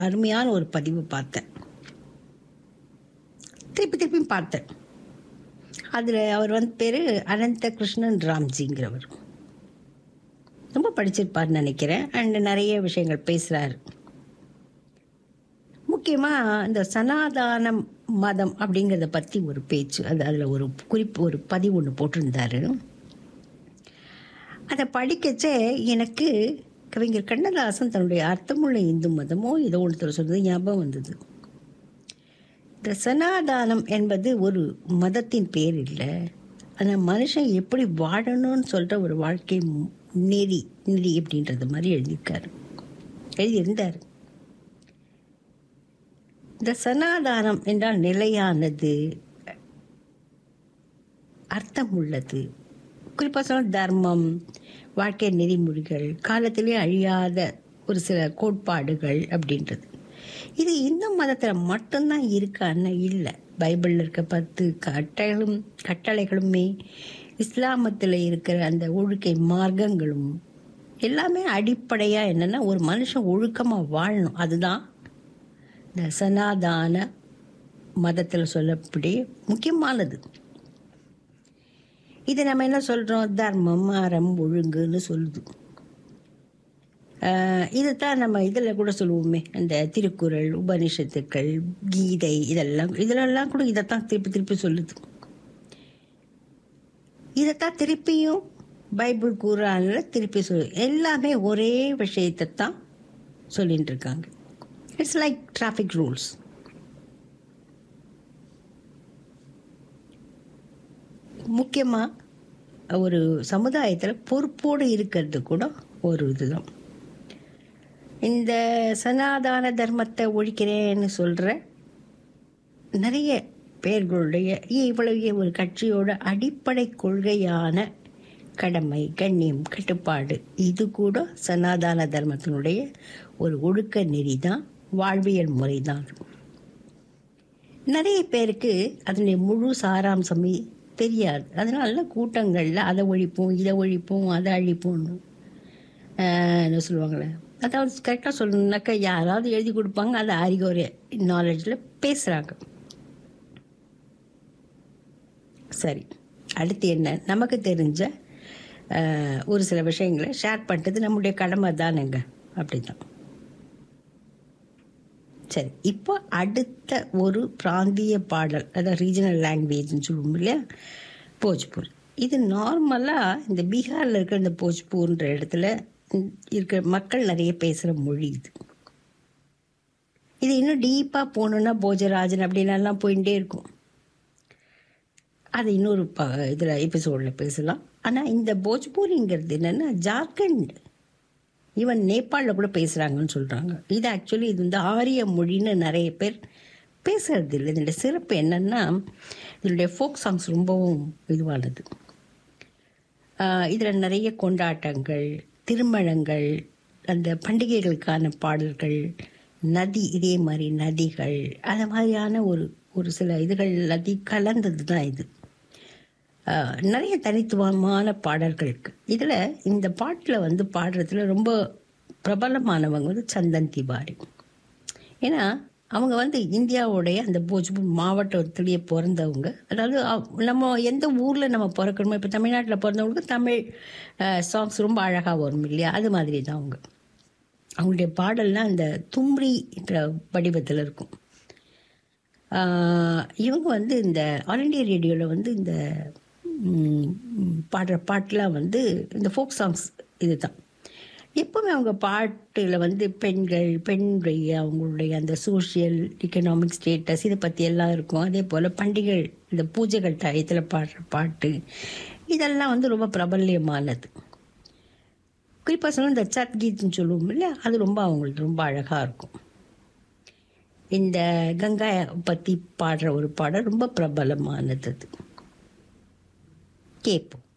அருமையான ஒரு பதிவு பார்த்தேன் திருப்பி திருப்பி பார்த்தேன் அதில் அவர் வந்து பேர் அனந்த கிருஷ்ணன் ராம்ஜிங்கிறவர் ரொம்ப படிச்சிருப்பார்னு நினைக்கிறேன் அண்ட் நிறைய விஷயங்கள் பேசுகிறாரு முக்கியமாக இந்த சனாதான மதம் அப்படிங்கிறத பற்றி ஒரு பேச்சு அது அதில் ஒரு குறிப்பு ஒரு பதிவு ஒன்று போட்டிருந்தாரு அதை படிக்கச்சே எனக்கு கவிஞர் கண்ணதாசன் தன்னுடைய அர்த்தமுள்ள இந்து மதமோ ஏதோ ஒன்று சொல்றது ஞாபகம் வந்தது இந்த சனாதானம் என்பது ஒரு மதத்தின் பேர் இல்லை ஆனால் மனுஷன் எப்படி வாழணும்னு சொல்கிற ஒரு வாழ்க்கை நெறி நெறி அப்படின்றது மாதிரி எழுதியிருக்காரு எழுதியிருந்தார் இந்த சனாதானம் என்றால் நிலையானது அர்த்தம் உள்ளது குறிப்பாக சொன்னால் தர்மம் வாழ்க்கை நெறிமுறைகள் காலத்திலே அழியாத ஒரு சில கோட்பாடுகள் அப்படின்றது இது இந்து மதத்தில் மட்டும்தான் இருக்கான்னு இல்லை பைபிளில் இருக்க பத்து கட்டளைகளும் கட்டளைகளுமே இஸ்லாமத்தில் இருக்கிற அந்த ஒழுக்கை மார்க்கங்களும் எல்லாமே அடிப்படையாக என்னென்னா ஒரு மனுஷன் ஒழுக்கமாக வாழணும் அதுதான் இந்த சனாதான மதத்தில் சொல்லப்படி முக்கியமானது இது நம்ம என்ன சொல்கிறோம் தர்மம் அறம் ஒழுங்குன்னு சொல்லுது இதைத்தான் நம்ம இதில் கூட சொல்லுவோமே அந்த திருக்குறள் உபனிஷத்துக்கள் கீதை இதெல்லாம் இதிலெல்லாம் கூட இதைத்தான் திருப்பி திருப்பி சொல்லுது இதைத்தான் திருப்பியும் பைபிள் கூறானில் திருப்பி சொல்லு எல்லாமே ஒரே விஷயத்தை தான் சொல்லிட்டு இருக்காங்க இட்ஸ் லைக் டிராஃபிக் ரூல்ஸ் முக்கியமாக ஒரு சமுதாயத்தில் பொறுப்போடு இருக்கிறது கூட ஒரு இதுதான் இந்த சனாதான தர்மத்தை ஒழிக்கிறேன்னு சொல்கிற நிறைய பேர்களுடைய இவ்வளவு ஒரு கட்சியோட அடிப்படை கொள்கையான கடமை கண்ணியம் கட்டுப்பாடு இது கூட சனாதான தர்மத்தினுடைய ஒரு ஒழுக்க நெறி தான் வாழ்வியல் முறை தான் நிறைய பேருக்கு அதனுடைய முழு சாராம்சமே தெரியாது அதனால கூட்டங்களில் அதை ஒழிப்போம் இதை ஒழிப்போம் அதை அழிப்போம்னு என்ன சொல்லுவாங்களே அதாவது கரெக்டாக சொல்லணுன்னாக்கா யாராவது எழுதி கொடுப்பாங்க அதை அறிகுறை நாலேஜில் பேசுகிறாங்க சரி அடுத்து என்ன நமக்கு தெரிஞ்ச ஒரு சில விஷயங்களை ஷேர் பண்ணுறது நம்முடைய கடமை தானுங்க அப்படிதான் சரி இப்போ அடுத்த ஒரு பிராந்திய பாடல் அதாவது ரீஜனல் லாங்குவேஜ்னு சொல்லுவோம் இல்லையா போஜ்பூர் இது நார்மலாக இந்த பீகாரில் இருக்கிற இந்த போஜ்பூர்ன்ற இடத்துல இருக்கிற மக்கள் நிறைய பேசுகிற மொழி இது இது இன்னும் டீப்பாக போகணுன்னா போஜராஜன் அப்படின்லாம் போயிட்டே இருக்கும் அது இன்னொரு ப இதில் எபிசோடில் பேசலாம் ஆனால் இந்த போஜ்பூரிங்கிறது என்னென்னா ஜார்க்கண்ட் ஈவன் நேபாளில் கூட பேசுகிறாங்கன்னு சொல்கிறாங்க இது ஆக்சுவலி இது வந்து ஆரிய மொழின்னு நிறைய பேர் பேசுறது இல்லை இதனுடைய சிறப்பு என்னென்னா இதனுடைய ஃபோக் சாங்ஸ் ரொம்பவும் இதுவானது இதில் நிறைய கொண்டாட்டங்கள் திருமணங்கள் அந்த பண்டிகைகளுக்கான பாடல்கள் நதி இதே மாதிரி நதிகள் அந்த மாதிரியான ஒரு ஒரு சில இதுகள் நதி கலந்தது தான் இது நிறைய தனித்துவமான பாடல்கள் இருக்குது இதில் இந்த பாட்டில் வந்து பாடுறதுல ரொம்ப பிரபலமானவங்க வந்து சந்தன் திவாரி ஏன்னா அவங்க வந்து இந்தியாவுடைய அந்த போஜ்பூர் மாவட்டத்திலேயே பிறந்தவங்க அதாவது நம்ம எந்த ஊரில் நம்ம பிறக்கணுமோ இப்போ தமிழ்நாட்டில் பிறந்தவங்களுக்கு தமிழ் சாங்ஸ் ரொம்ப அழகாக வரும் இல்லையா அது மாதிரி தான் அவங்க அவங்களுடைய பாடல்லாம் அந்த தும்ரி என்ற வடிவத்தில் இருக்கும் இவங்க வந்து இந்த ஆல் இண்டியா ரேடியோவில் வந்து இந்த பாடுற பாட்டெலாம் வந்து இந்த ஃபோக் சாங்ஸ் இது தான் எப்போவுமே அவங்க பாட்டில் வந்து பெண்கள் பெண்ணுடைய அவங்களுடைய அந்த சோஷியல் எக்கனாமிக் ஸ்டேட்டஸ் இதை பற்றி எல்லாம் இருக்கும் அதே போல் பண்டிகை இந்த பூஜைகள் டயத்தில் பாடுற பாட்டு இதெல்லாம் வந்து ரொம்ப பிரபல்யமானது குறிப்பாக சொன்னால் இந்த சத் கீத்னு சொல்லுவோம் இல்லையா அது ரொம்ப அவங்களுக்கு ரொம்ப அழகாக இருக்கும் இந்த கங்கா பற்றி பாடுற ஒரு பாடல் ரொம்ப பிரபலமானது அது கேட்போம்